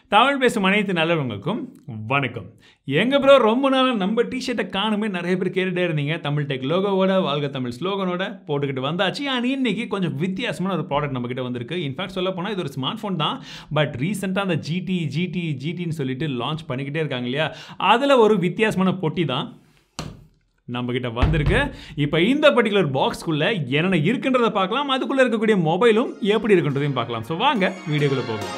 தமிழ் பேசும் அனைத்து நல்லவங்களுக்கும் வணக்கம் எங்க ப்ரோ ரொம்ப நாளாக நம்ம டிஷர்ட்டை காணுமே நிறைய பேர் கேட்டுட்டே இருந்தீங்க தமிழ் டெக் லோகோவோட வாழ்க தமிழ் ஸ்லோகனோட போட்டுக்கிட்டு வந்தாச்சு அண்ட் இன்னைக்கு கொஞ்சம் வித்தியாசமான ஒரு ப்ராடக்ட் நம்ம கிட்ட வந்திருக்கு இன்ஃபேக்ட் சொல்ல போனால் இது ஒரு ஸ்மார்ட் ஃபோன் தான் பட் ரீசெண்டாக அந்த ஜிடி ஜிடி ஜிடின்னு சொல்லிட்டு லான்ச் பண்ணிக்கிட்டே இருக்காங்க இல்லையா அதில் ஒரு வித்தியாசமான பொட்டி தான் நம்மக்கிட்ட வந்திருக்கு இப்போ இந்த பர்டிகுலர் பாக்ஸ்க்குள்ளே என்னென்ன இருக்குன்றதை பார்க்கலாம் அதுக்குள்ளே இருக்கக்கூடிய மொபைலும் எப்படி இருக்குன்றதையும் பார்க்கலாம் ஸோ வாங்க வீடியோக்குள்ளே போகலாம்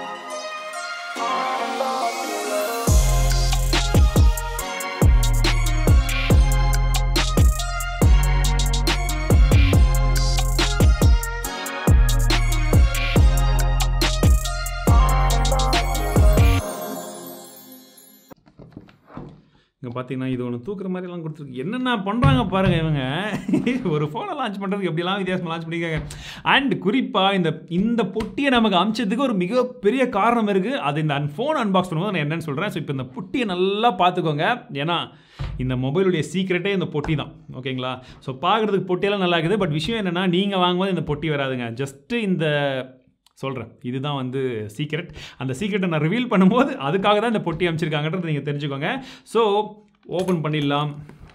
இங்கே பார்த்தீங்கன்னா இது ஒன்று தூக்குற மாதிரிலாம் கொடுத்துருக்கு என்னென்ன பண்ணுறாங்க பாருங்கள் இவங்க ஒரு ஃபோனை லான்ச் பண்ணுறதுக்கு எப்படிலாம் வித்தியாசமாக லான்ச் பண்ணியிருக்காங்க அண்ட் குறிப்பாக இந்த இந்த பொட்டியை நமக்கு அமிச்சதுக்கு ஒரு மிகப்பெரிய காரணம் இருக்குது அது இந்த ஃபோன் அன்பாக்ஸ் பண்ணும்போது நான் என்னன்னு சொல்கிறேன் ஸோ இப்போ இந்த பொட்டியை நல்லா பார்த்துக்கோங்க ஏன்னா இந்த மொபைலுடைய சீக்ரெட்டே இந்த பொட்டி தான் ஓகேங்களா ஸோ பார்க்குறதுக்கு பொட்டியெல்லாம் நல்லா இருக்குது பட் விஷயம் என்னென்னா நீங்கள் வாங்கும்போது இந்த பொட்டி வராதுங்க ஜஸ்ட்டு இந்த சொல்கிறேன் இதுதான் வந்து சீக்ரெட் அந்த சீக்ரெட்டை நான் ரிவீல் பண்ணும்போது அதுக்காக தான் இந்த பொட்டி அமைச்சிருக்காங்கன்றது நீங்கள் தெரிஞ்சுக்கோங்க ஸோ ஓப்பன் பண்ணிடலாம்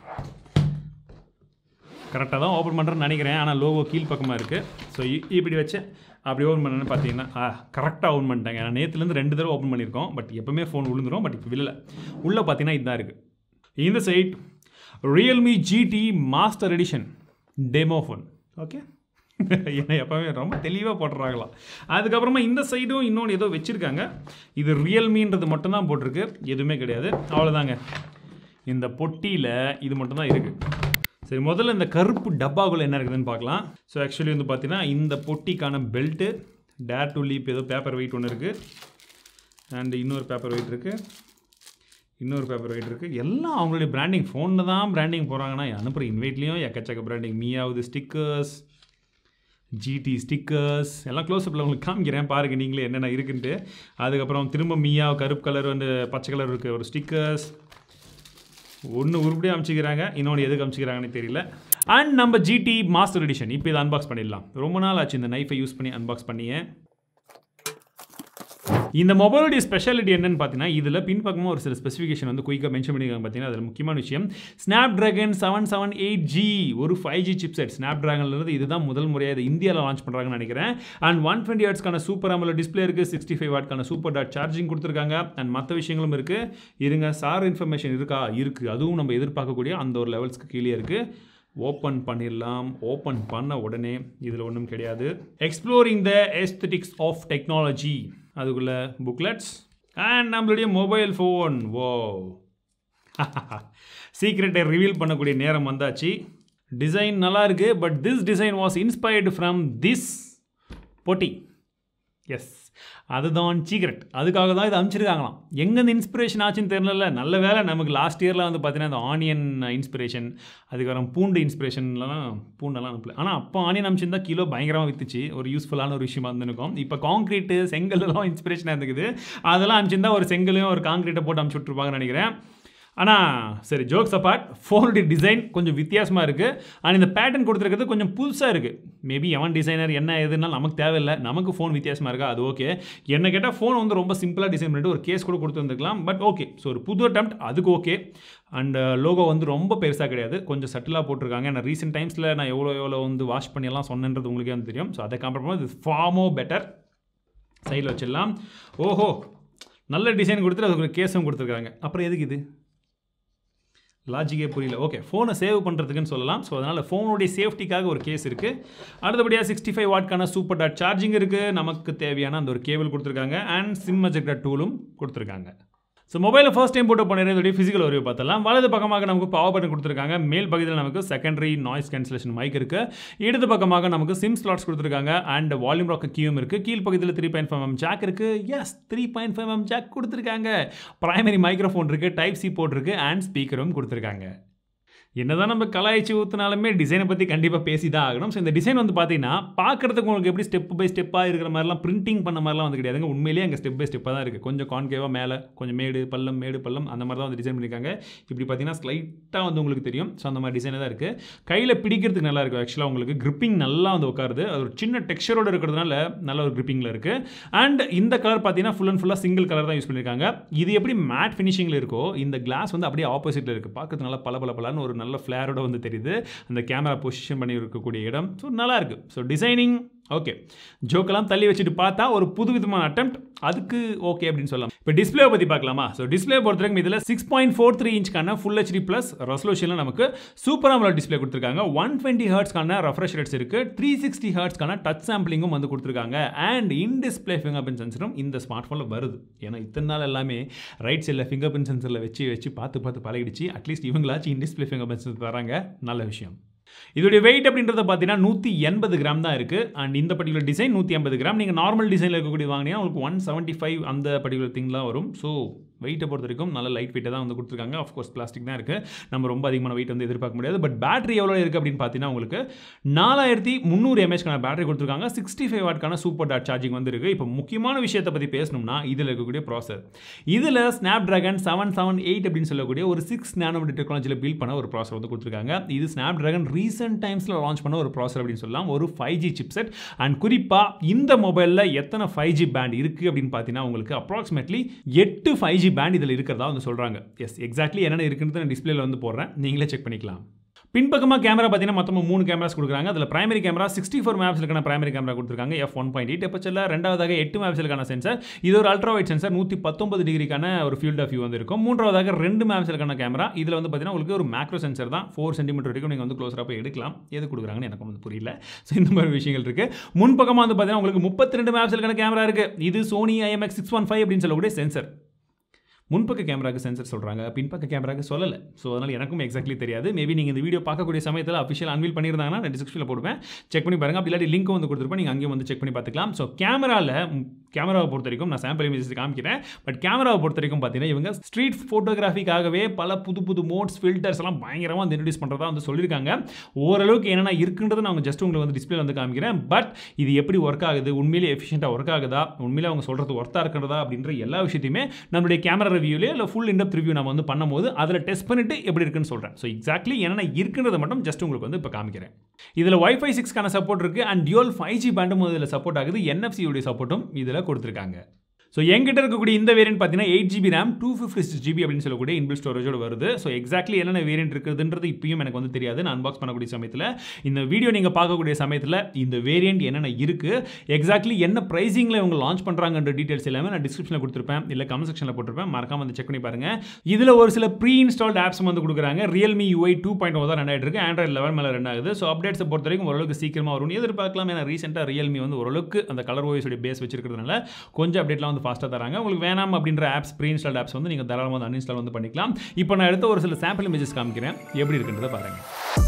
கரெக்டாக தான் ஓப்பன் பண்ணுறேன்னு நினைக்கிறேன் ஆனால் லோகோ கீழ் பக்கமாக இருக்குது ஸோ இப்படி வச்சு அப்படி ஓப்பன் பண்ணேன்னு பார்த்தீங்கன்னா ஆ கரெக்டாக ஓப்பன் பண்ணிட்டேங்க நான் நேற்றுலேருந்து ரெண்டு தடவை ஓப்பன் பண்ணியிருக்கோம் பட் எப்பவுமே ஃபோன் விழுந்துரும் பட் இப்போ விழல உள்ளே பார்த்தீங்கன்னா இதுதான் இருக்குது இந்த side Realme GT master edition demo phone okay ஏன்னா எப்போவுமே ரொம்ப தெளிவாக போட்டுறாங்களாம் அதுக்கப்புறமா இந்த சைடும் இன்னொன்று ஏதோ வச்சுருக்காங்க இது ரியல்மின்றது மட்டும்தான் போட்டிருக்கு எதுவுமே கிடையாது அவ்வளோதாங்க இந்த பொட்டியில் இது மட்டும்தான் இருக்குது சரி முதல்ல இந்த கருப்பு டப்பாக்குள்ளே என்ன இருக்குதுன்னு பார்க்கலாம் ஸோ ஆக்சுவலி வந்து பார்த்தீங்கன்னா இந்த பொட்டிக்கான பெல்ட்டு டேர் டு லீப் ஏதோ பேப்பர் வெயிட் ஒன்று இருக்குது அண்ட் இன்னொரு பேப்பர் வெயிட் இருக்குது இன்னொரு பேப்பர் வெயிட் இருக்குது எல்லாம் அவங்களுடைய பிராண்டிங் ஃபோனில் தான் பிராண்டிங் போகிறாங்கன்னா அனுப்புகிற இன்வைட்லேயும் எக்கச்சக்க பிராண்டிங் மீயாவது ஸ்டிக்கர்ஸ் ஜிடி ஸ்டிக்கர்ஸ் எல்லாம் க்ளோஸ்அப்பில் உங்களுக்கு காமிக்கிறேன் பாருங்கள் நீங்களே என்னென்ன இருக்குன்ட்டு அதுக்கப்புறம் திரும்ப மீயா கருப்பு கலர் வந்து பச்சை கலர் இருக்குது ஒரு ஸ்டிக்கர்ஸ் ஒன்று உருப்படியாக அமைச்சிக்கிறாங்க இன்னொன்று எதுக்கு அமைச்சிக்கிறாங்கன்னு தெரியல அண்ட் நம்ம ஜிடி மாஸ்டர் எடிஷன் இப்போ இதை அன்பாக்ஸ் பண்ணிடலாம் ரொம்ப நாள் ஆச்சு இந்த நைஃபை யூஸ் பண்ணி அன்பாக்ஸ் பண்ணியே இந்த மொபைலுடைய ஸ்பெஷாலிட்டி என்னன்னு பார்த்தீங்கன்னா இதில் பின்பக்கமாக ஒரு சில ஸ்பெசிஃபிகேஷன் வந்து குயிக்காக மென்ஷன் பண்ணியிருக்காங்க பார்த்தீங்கன்னா அதில் முக்கியமான விஷயம் Snapdragon seven seven eight G ஒரு ஃபைவ் ஜி சிப்செட் ஸ்னாப் ட்ராகன்லேருந்து இதுதான் முதல் முறையாக இது இந்தியாவில் லான்ச் பண்ணுறாங்கன்னு நினைக்கிறேன் அண்ட் ஒன் டுவெண்ட்டி வாட்ஸ்க்கான சூப்பர் அமல டிஸ்பிளே இருக்குது சிக்ஸ்டி ஃபைவ் வாட்க்கான சூப்பர் டாட் சார்ஜிங் கொடுத்துருக்காங்க அண்ட் மற்ற விஷயங்களும் இருக்குது இருங்க சார் இன்ஃபர்மேஷன் இருக்கா இருக்குது அதுவும் நம்ம எதிர்பார்க்கக்கூடிய அந்த ஒரு லெவல்ஸ்க்கு கீழே இருக்குது ஓப்பன் பண்ணிடலாம் ஓப்பன் பண்ண உடனே இதில் ஒன்றும் கிடையாது exploring the aesthetics of technology அதுக்குள்ளே புக்லெட்ஸ் அண்ட் நம்மளுடைய மொபைல் ஃபோன் ஓ சீக்ரெட்டை ரிவீல் பண்ணக்கூடிய நேரம் வந்தாச்சு டிசைன் நல்லா இருக்கு but this design was inspired from this பொட்டி எஸ் அதுதான் சீக்ரெட் அதுக்காக தான் இது அமைச்சிருக்காங்களாம் எங்கேருந்து இன்ஸ்பிரேஷன் ஆச்சுன்னு தெரியல நல்ல வேலை நமக்கு லாஸ்ட் இயரில் வந்து பார்த்தீங்கன்னா அந்த ஆனியன் இன்ஸ்பிரேஷன் அதுக்கப்புறம் பூண்டு இன்ஸ்பிரேஷன்லாம் பூண்டெல்லாம் அனுப்பல ஆனால் அப்போ ஆனியன் அமைச்சிருந்தா கிலோ பயங்கரமாக வித்துச்சு ஒரு யூஸ்ஃபுல்லான ஒரு விஷயமா இருந்திருக்கும் இப்போ காங்க்ரீட்டு செங்கல்லாம் இன்ஸ்பிரேஷனாக இருந்துக்குது அதெல்லாம் அமைச்சிருந்தா ஒரு செங்கலையும் ஒரு காங்க்ரீட்டை போட்டு அமுச்சு விட்ருப்பாங்கன்னு நினைக்கிறேன் ஆனால் சரி ஜோக்ஸ் அப்பார்ட் ஃபோனுடைய டிசைன் கொஞ்சம் வித்தியாசமாக இருக்குது அண்ட் இந்த பேட்டர்ன் கொடுத்துருக்கிறது கொஞ்சம் புதுசாக இருக்குது மேபி எவன் டிசைனர் என்ன எதுனாலும் நமக்கு தேவையில்லை நமக்கு ஃபோன் வித்தியாசமாக இருக்கா அது ஓகே என்ன கேட்டால் ஃபோன் வந்து ரொம்ப சிம்பிளாக டிசைன் பண்ணிட்டு ஒரு கேஸ் கூட கொடுத்து வந்துருக்கலாம் பட் ஓகே ஸோ ஒரு புது அட்டம்ப்ட் அதுக்கு ஓகே அண்ட் லோகோ வந்து ரொம்ப பெருசாக கிடையாது கொஞ்சம் சட்டிலாக போட்டிருக்காங்க ஏன்னா ரீசெண்ட் டைம்ஸில் நான் எவ்வளோ எவ்வளோ வந்து வாஷ் பண்ணியெல்லாம் சொன்னேன்றது உங்களுக்கே வந்து தெரியும் ஸோ அதை கம்பேர் பண்ணும்போது இது ஃபார்மோ பெட்டர் சைடில் வச்சிடலாம் ஓஹோ நல்ல டிசைன் கொடுத்துட்டு அதுக்கு ஒரு கேஸும் கொடுத்துருக்காங்க அப்புறம் எதுக்கு இது லாஜிக்கே புரியல ஓகே ஃபோனை சேவ் பண்ணுறதுக்குன்னு சொல்லலாம் ஸோ அதனால் ஃபோனுடைய சேஃப்டிக்காக ஒரு கேஸ் இருக்குது அடுத்தபடியாக சிக்ஸ்டி ஃபைவ் வாட்க்கான சூப்பர் டாட் சார்ஜிங் இருக்குது நமக்கு தேவையான அந்த ஒரு கேபிள் கொடுத்துருக்காங்க அண்ட் சிம் அஜெக்டர் டூலும் கொடுத்துருக்காங்க ஸோ மொபைலில் ஃபர்ஸ்ட் டைம் போட்டு பண்ணிடுறதுடைய ஃபிசிக்கல் ஒரு பார்த்தலாம் வலது பக்கமாக நமக்கு பவர் பட்டன் கொடுத்துருக்காங்க மேல் பகுதியில் நமக்கு செகண்டரி நாய்ஸ் கேன்சலேஷன் மைக் இருக்குது இடது பக்கமாக நமக்கு சிம் ஸ்லாட்ஸ் கொடுத்துருக்காங்க அண்ட் வால்யூம் ராக் கீயும் இருக்குது கீழ் பகுதியில் three point five M jack இருக்குது yes three point five M jack கொடுத்துருக்காங்க ப்ரைமரி மைக்ரோஃபோன் இருக்குது டைப் சி போர்ட் இருக்குது அண்ட் ஸ்பீக்கரும் கொடுத்துருக்காங்க என்னதான் நம்ம கலாய்ச்சி ஊற்றினாலுமே டிசைனை பற்றி கண்டிப்பாக பேசி தான் ஆகணும் ஸோ இந்த டிசைன் வந்து பார்த்தீங்கன்னா பார்க்குறதுக்கு உங்களுக்கு எப்படி ஸ்டெப் பை ஸ்டெப்பாக இருக்கிற மாதிரிலாம் பிரிண்டிங் பண்ண மாதிரிலாம் வந்து கிடையாதுங்க உண்மையிலேயே அங்கே ஸ்டெப் பை ஸ்டெப்பாக தான் இருக்குது கொஞ்சம் கான்கேவாக மேலே கொஞ்சம் மேடு பள்ளம் மேடு பள்ளம் அந்த மாதிரி தான் வந்து டிசைன் பண்ணியிருக்காங்க இப்படி பார்த்தீங்கன்னா ஸ்லைட்டாக வந்து உங்களுக்கு தெரியும் ஸோ அந்த மாதிரி டிசைனாக தான் இருக்குது கையில் பிடிக்கிறதுக்கு நல்லா இருக்குது ஆக்சுவலாக உங்களுக்கு கிரிப்பிங் நல்லா வந்து உட்காருது அது ஒரு சின்ன டெக்ஸ்சரோட இருக்கிறதுனால நல்ல ஒரு கிரிப்பிங்கில் இருக்குது அண்ட் இந்த கலர் பார்த்தீங்கன்னா ஃபுல் அண்ட் ஃபுல்லாக சிங்கிள் கலர் தான் யூஸ் பண்ணியிருக்காங்க இது எப்படி மேட் ஃபினிஷிங்கில் இருக்கோ இந்த கிளாஸ் வந்து அப்படியே ஆப்போசிட்டில் இருக்குது பார்க்கறதுக்கு நல்லா பல பல பலன்னு ஒரு நல்ல ஃப்ளேரோட வந்து தெரியுது அந்த கேமரா பொசிஷன் பண்ணி இருக்கக்கூடிய இடம் ஸோ நல்லா இருக்குது ஸோ டிசைனிங் ஓகே ஜோக்கெல்லாம் தள்ளி வச்சுட்டு பார்த்தா ஒரு புது விதமான அட்டம் அதுக்கு ஓகே அப்படின்னு சொல்லலாம் இப்போ டிஸ்பிளே பற்றி பார்க்கலாமா ஸோ டிஸ்பிளே பொறுத்த வரைக்கும் இதில் சிக்ஸ் பாயிண்ட் ஃபோர் த்ரீ இன்ச்க்கான ஃபுல் ஹெச்டி ப்ளஸ் ரெசல்யூஷனில் நமக்கு சூப்பர் அமலோ டிஸ்பிளே கொடுத்துருக்காங்க ஒன் டுவெண்ட்டி ஹர்ட்ஸ்க்கான ரெஃப்ரெஷ் ரேட்ஸ் இருக்குது த்ரீ சிக்ஸ்டி ஹர்ட்ஸ்க்கான டச் சாம்பிளிங்கும் வந்து கொடுத்துருக்காங்க and in display fingerprint சென்சரும் இந்த ஸ்மார்ட் ஃபோனில் வருது ஏன்னா இத்தனை நாள் எல்லாமே ரைட் சைடில் ஃபிங்கர் பிரிண்ட் சென்சரில் வச்சு வச்சு பார்த்து பார்த்து பழகிடுச்சு அட்லீஸ்ட் இவங்களாச்சும் in display fingerprint sensor தராங்க நல்ல விஷயம் இதோடைய வெயிட் அப்படின்றத பார்த்தீங்கன்னா நூற்றி எண்பது கிராம் தான் இருக்குது அண்ட் இந்த பர்டிகுலர் டிசைன் நூற்றி ஐம்பது கிராம் நீங்கள் நார்மல் டிசைனில் இருக்கக்கூடிய வாங்கினீங்கன்னா உங்களுக்கு ஒன் செவன்ட்டி ஃபைவ் அந்த பர்டிகுலர் திங்லாம் வரும் ஸோ வெயிட்டை பொறுத்த வரைக்கும் நல்ல லைட் வெயிட்டை தான் வந்து கொடுத்துருக்காங்க ஆஃப்கோர்ஸ் பிளாஸ்டிக் தான் இருக்குது நம்ம ரொம்ப அதிகமான வெயிட் வந்து எதிர்பார்க்க முடியாது பட் பேட்டரி எவ்வளோ இருக்குது அப்படின்னு பார்த்தீங்கன்னா உங்களுக்கு நாலாயிரத்தி முந்நூறு எம்ஏஹெச்க்கான பேட்டரி கொடுத்துருக்காங்க சிக்ஸ்டி ஃபைவ் வாட்க்கான சூப்பர் டாட் சார்ஜிங் வந்து இருக்குது இப்போ முக்கியமான விஷயத்தை பற்றி பேசணும்னா இதில் இருக்கக்கூடிய ப்ராசர் இதில் Snapdragon seven seven eight அப்படின்னு சொல்லக்கூடிய ஒரு சிக்ஸ் நேனோமீட்டர் டெக்னாலஜியில் பில்ட் பண்ண ஒரு ப்ராசர் வந்து கொடுத்துருக்காங்க இது ஸ்னாப் ட்ராகன் ரீசெண்ட் டைம்ஸில் லான்ச் பண்ண ஒரு ப்ராசர் அப்படின்னு சொல்லலாம் ஒரு ஃபைவ் ஜி சிப்செட் அண்ட் குறிப்பாக இந்த மொபைலில் எத்தனை ஃபைவ் ஜி பேண்ட் இருக்குது அப்படின்னு பார்த்தீங்கன்னா உங்களுக்கு அப்ராக்சிமேட்லி எட்டு ஃபைவ் ஜி பேண்ட் இதில் இருக்கிறதா வந்து சொல்கிறாங்க எஸ் எக்ஸாக்ட்லி என்னென்ன இருக்குன்னு நான் டிஸ்பிளேல வந்து போடுறேன் நீங்களே செக் பண்ணிக்கலாம் பின்பக்கமாக கேமரா பார்த்தீங்கன்னா மொத்தமாக மூணு கேமராஸ் கொடுக்குறாங்க அதில் பிரைமரி கேமரா சிக்ஸ்டி ஃபோர் மேப்ஸ்லுக்கான பிரைமரி கேமரா கொடுத்துருக்காங்க எஃப் ஒன் பாயிண்ட் எயிட் எப்பச்சில் ரெண்டாவதாக எட்டு மேப்ஸ்லுக்கான சென்சார் இது ஒரு அல்ட்ரா வைட் சென்சார் நூற்றி பத்தொன்பது டிகிரிக்கான ஒரு ஃபீல்ட் ஆஃப் வியூ வந்து இருக்கும் மூன்றாவதாக ரெண்டு மேப்ஸ்லுக்கான கேமரா இதில் வந்து பார்த்தீங்கன்னா உங்களுக்கு ஒரு மேக்ரோ சென்சார் தான் ஃபோர் சென்டிமீட்டர் வரைக்கும் நீங்கள் வந்து க்ளோஸராக போய் எடுக்கலாம் எது கொடுக்குறாங்கன்னு எனக்கு வந்து புரியல ஸோ இந்த மாதிரி விஷயங்கள் இருக்குது முன்பக்கமாக வந்து பார்த்தீங்கன்னா உங்களுக்கு முப்பத்தி ரெண்டு மேப்ஸ்லுக்கான கேமரா இருக்குது இது Sony IMX six one five அப்படின்னு சொல்லக்கூடிய சென்சர் முன்பக்க கேமராக்கு சென்சர் சொல்கிறாங்க பின்பக்க கேமராக்கு சொல்லலை ஸோ அதனால் எனக்கும் எக்ஸாக்ட்லி தெரியாது மேபி நீங்கள் இந்த வீடியோ பார்க்கக்கூடிய சமயத்தில் அஃபிஷியல் அன்வீல் பண்ணியிருந்தாங்கன்னா நான் டிஸ்கிரிப்ஷனில் போடுவேன் செக் பண்ணி பாருங்கள் அப்படி இல்லாட்டி லிங்க் வந்து கொடுத்துருப்பேன் நீங்கள் அங்கேயும் வந்து செக் பண்ணி பார்த்துக்கலாம் ஸோ கேமராவில் கேமராவை பொறுத்த வரைக்கும் நான் சாம்பிள் இமேஜஸ் காமிக்கிறேன் பட் கேமராவை பொறுத்த வரைக்கும் பார்த்தீங்கன்னா இவங்க ஸ்ட்ரீட் ஃபோட்டோகிராஃபிக்காகவே பல புது புது மோட்ஸ் ஃபில்டர்ஸ் எல்லாம் பயங்கரமாக வந்து இன்ட்ரடியூஸ் பண்ணுறதா வந்து சொல்லியிருக்காங்க ஓரளவுக்கு என்னென்ன இருக்குன்றதை நான் ஜஸ்ட் உங்களுக்கு வந்து டிஸ்பிளே வந்து காமிக்கிறேன் பட் இது எப்படி ஒர்க் ஆகுது உண்மையிலே எஃபிஷியண்ட்டாக ஒர்க் ஆகுதா உண்மையிலே அவங்க சொல்கிறது ஒர்த்தாக இருக்கிறதா அப்படின்ற எல்லா விஷயத்தையுமே நம்மளுடைய கேமரா ரிவ்யூலேயே இல்லை ஃபுல் இன்டெப்த் ரிவ்யூ நம்ம வந்து பண்ணும்போது அதில் டெஸ்ட் பண்ணிட்டு எப்படி இருக்குன்னு சொல்கிறேன் ஸோ எக்ஸாக்ட்லி என்னென்ன இருக்குன்றதை மட்டும் ஜஸ்ட் உங்களுக்கு வந்து இப்போ காமிக்கிறேன் இதில் ஒய்ஃபை சிக்ஸ்க்கான சப்போர்ட் இருக்குது அண்ட் டியூல் ஃபைவ் ஜி பேண்டும் இதில் சப்போர்ட் ஆகுது என்எஃப்சியுடைய சப்போர்ட்டும் இதில் கொடுத்துருக்காங்க ஸோ என்கிட்ட இருக்கக்கூடிய இந்த வேரியன்ட் பார்த்தீங்கன்னா eight GB RAM two fifty six GB அப்படின்னு சொல்லக்கூடிய இன்பில் ஸ்டோரேஜோட வருது ஸோ எக்ஸாக்ட்லி என்னென்ன வேரியன்ட் இருக்குதுன்றது இப்பயும் எனக்கு வந்து தெரியாது நான் அன்பாக்ஸ் பண்ணக்கூடிய சமயத்தில் இந்த வீடியோ நீங்கள் பார்க்கக்கூடிய சமயத்தில் இந்த வேரியன்ட் என்னென்ன இருக்குது எக்ஸாக்ட்லி என்ன ப்ரைஸிங்கில் இவங்க லான்ச் பண்ணுறாங்கன்ற டீட்டெயில்ஸ் எல்லாமே நான் டிஸ்கிரிப்ஷனில் கொடுத்துருப்பேன் இல்லை கமெண்ட் செக்ஷனில் போட்டிருப்பேன் மறக்காம வந்து செக் பண்ணி பாருங்க இதில் ஒரு சில ப்ரீ இன்ஸ்டால்ட் ஆப்ஸ் வந்து கொடுக்குறாங்க ரியல்மி யூஐ டூ பாயிண்ட் தான் ரன் ஆகிட்டு இருக்கு ஆண்ட்ராய்ட் லெவன் மேலே ரன் ஆகுது ஸோ அப்டேட்ஸை பொறுத்த வரைக்கும் ஓரளவுக்கு சீக்கிரமாக வரும் எதிர்பார்க்கலாம் ஏன்னா ரீசெண்டாக ரியல்மி வந்து ஓரளவுக்கு அந்த கலர் ஓஎஸோடைய பேஸ் வச்சிருக்கிறதுனால கொஞ்சம் அப்டேட்லாம் வந்து ஃபாஸ்ட்டாக தராங்க உங்களுக்கு வேணாம் அப்படின்ற ஆப்ஸ் ப்ரீ இன்ஸ்டால் ஆப்ஸ் வந்து நீங்கள் தாராளமாக வந்து அன்இன்ஸ்டால் வந்து பண்ணிக்கலாம் இப்போ நான் எடுத்த ஒரு சில சாம்பிள் இமேஜஸ் காமிக்கிறேன் எப்படி இருக்குன்றதை பாருங்கள்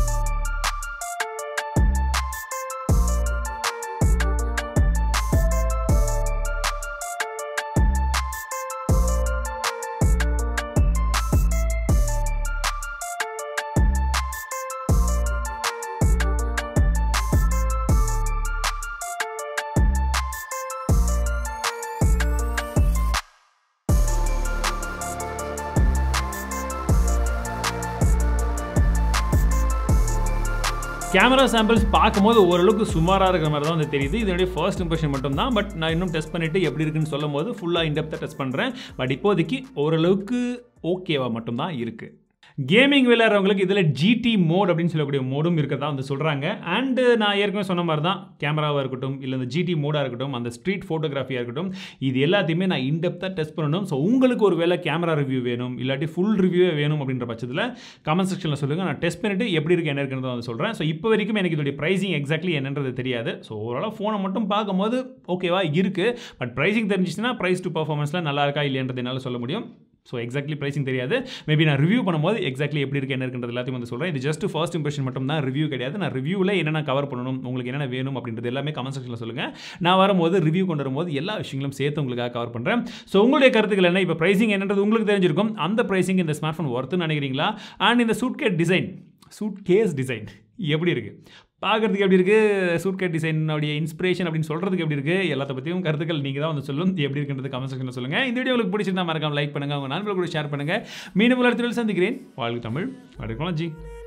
கேமரா சாம்பிள்ஸ் பார்க்கும்போது ஓரளவுக்கு சுமாராக இருக்கிற மாதிரி தான் வந்து தெரியுது இதனுடைய ஃபர்ஸ்ட் இம்ப்ரெஷன் மட்டும் தான் பட் நான் இன்னும் டெஸ்ட் பண்ணிவிட்டு எப்படி இருக்குன்னு சொல்லும் போது ஃபுல்லாக இன்டெப்த்தாக டெஸ்ட் பண்ணுறேன் பட் இப்போதைக்கு ஓரளவுக்கு ஓகேவா மட்டும்தான் இருக்குது கேமிங் விளையாடுறவங்களுக்கு இதில் ஜிடி மோட் அப்படின்னு சொல்லக்கூடிய மோடும் இருக்கிறதா வந்து சொல்கிறாங்க அண்டு நான் ஏற்கனவே சொன்ன மாதிரி தான் கேமராவாக இருக்கட்டும் இல்லை இந்த ஜிடி மோடாக இருக்கட்டும் அந்த ஸ்ட்ரீட் ஃபோட்டோகிராஃபியாக இருக்கட்டும் இது எல்லாத்தையுமே நான் இன்டெப்த்தாக டெஸ்ட் பண்ணணும் ஸோ உங்களுக்கு ஒரு வேளை கேமரா ரிவ்யூ வேணும் இல்லாட்டி ஃபுல் ரிவ்யூவே வேணும் அப்படின்ற பட்சத்தில் கமெண்ட் செக்ஷனில் சொல்லுங்கள் நான் டெஸ்ட் பண்ணிவிட்டு எப்படி இருக்குது என்ன இருக்குன்றதை வந்து சொல்கிறேன் ஸோ இப்போ வரைக்கும் எனக்கு இதோடைய ப்ரைஸிங் எக்ஸாக்ட்லி என்னன்றது தெரியாது ஸோ ஓவராலாக ஃபோனை மட்டும் பார்க்கும்போது ஓகேவா இருக்குது பட் ப்ரைஸிங் தெரிஞ்சிச்சுன்னா ப்ரைஸ் டு பர்ஃபார்மன்ஸில் நல்லா இருக்கா இல்லைன்றது என்னால் சொல்ல முடியும் ஸோ எக்ஸாக்ட்லி ப்ரைஸிங் தெரியாது மேபி நான் ரிவ்யூ பண்ணும்போது எக்ஸாக்ட்லி எப்படி இருக்குது என்ன இருக்குன்றது எல்லாத்தையும் வந்து சொல்கிறேன் இது ஜஸ்ட் ஃபர்ஸ்ட் இம்ப்ரெஷன் மட்டும் தான் ரிவ்யூ கிடையாது நான் ரிவ்யூவில் என்னென்ன கவர் பண்ணணும் உங்களுக்கு என்னென்ன வேணும் அப்படின்றது எல்லாமே கமெண்ட் செக்ஷனில் சொல்லுங்கள் நான் வரும்போது ரிவ்யூ கொண்டு வரும்போது எல்லா விஷயங்களும் சேர்த்து உங்களுக்காக கவர் பண்ணுறேன் ஸோ உங்களுடைய கருத்துக்கள் என்ன இப்போ ப்ரைஸிங் என்னன்றது உங்களுக்கு தெரிஞ்சிருக்கும் அந்த ப்ரைஸிங் இந்த ஸ்மார்ட் ஃபோன் ஒர்த்துன்னு நினைக்கிறீங்களா அண்ட் இந்த suitcase design suitcase design எப்படி இருக்குது பார்க்குறதுக்கு எப்படி இருக்குது சூட் கேஸ் டிசைனுடைய இன்ஸ்பிரேஷன் அப்படின்னு சொல்கிறதுக்கு எப்படி இருக்குது எல்லாத்த பற்றியும் கருத்துக்கள் நீங்கள் தான் வந்து சொல்லும் எப்படி இருக்குன்றது கமெண்ட் செக்ஷனில் சொல்லுங்கள் இந்த வீடியோ உங்களுக்கு பிடிச்சிருந்தா மறக்காம லைக் பண்ணுங்கள் உங்கள் நண்பர்கள் கூட ஷேர் பண்ணுங்கள் மீண்டும் உலகத்தில் சந்திக்கிறேன் வாழ்க்கை தமிழ் வணக்கம் ஜி